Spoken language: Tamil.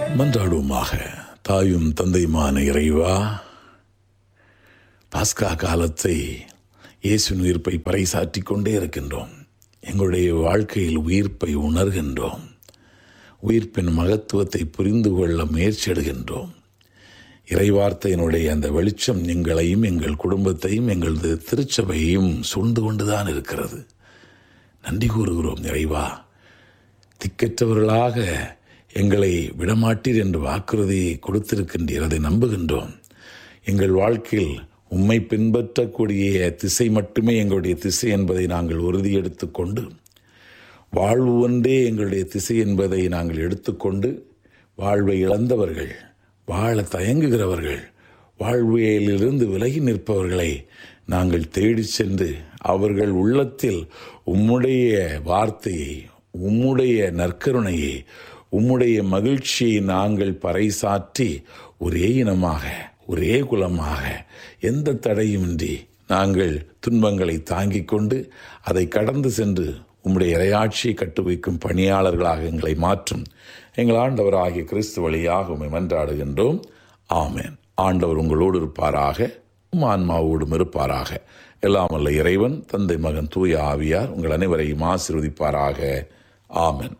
மன்றாடுவோமாக தாயும் தந்தையுமான இறைவா பாஸ்கா காலத்தை இயேசுவின் உயிர்ப்பை பறைசாற்றிக் கொண்டே இருக்கின்றோம் எங்களுடைய வாழ்க்கையில் உயிர்ப்பை உணர்கின்றோம் உயிர்ப்பின் மகத்துவத்தை புரிந்து கொள்ள முயற்சிடுகின்றோம் இறைவார்த்தையினுடைய அந்த வெளிச்சம் எங்களையும் எங்கள் குடும்பத்தையும் எங்களது திருச்சபையையும் சூழ்ந்து கொண்டுதான் இருக்கிறது நன்றி கூறுகிறோம் இறைவா திக்கற்றவர்களாக எங்களை விடமாட்டீர் என்று வாக்குறுதியை கொடுத்திருக்கின்றீர் அதை நம்புகின்றோம் எங்கள் வாழ்க்கையில் உம்மை பின்பற்றக்கூடிய திசை மட்டுமே எங்களுடைய திசை என்பதை நாங்கள் உறுதியெடுத்துக் கொண்டு வாழ்வு ஒன்றே எங்களுடைய திசை என்பதை நாங்கள் எடுத்துக்கொண்டு வாழ்வை இழந்தவர்கள் வாழ தயங்குகிறவர்கள் வாழ்வியலிலிருந்து விலகி நிற்பவர்களை நாங்கள் தேடிச் சென்று அவர்கள் உள்ளத்தில் உம்முடைய வார்த்தையை உம்முடைய நற்கருணையை உம்முடைய மகிழ்ச்சியை நாங்கள் பறைசாற்றி ஒரே இனமாக ஒரே குலமாக எந்த தடையுமின்றி நாங்கள் துன்பங்களை தாங்கிக் கொண்டு அதை கடந்து சென்று உம்முடைய இரையாட்சியை கட்டுவைக்கும் பணியாளர்களாக எங்களை மாற்றும் எங்கள் ஆண்டவராகிய கிறிஸ்து வழியாக உம்மை மன்றாடுகின்றோம் ஆமேன் ஆண்டவர் உங்களோடு இருப்பாராக உம் ஆன்மாவோடும் இருப்பாராக எல்லாம் வல்ல இறைவன் தந்தை மகன் தூய ஆவியார் உங்கள் அனைவரையும் ஆசீர்வதிப்பாராக ஆமென்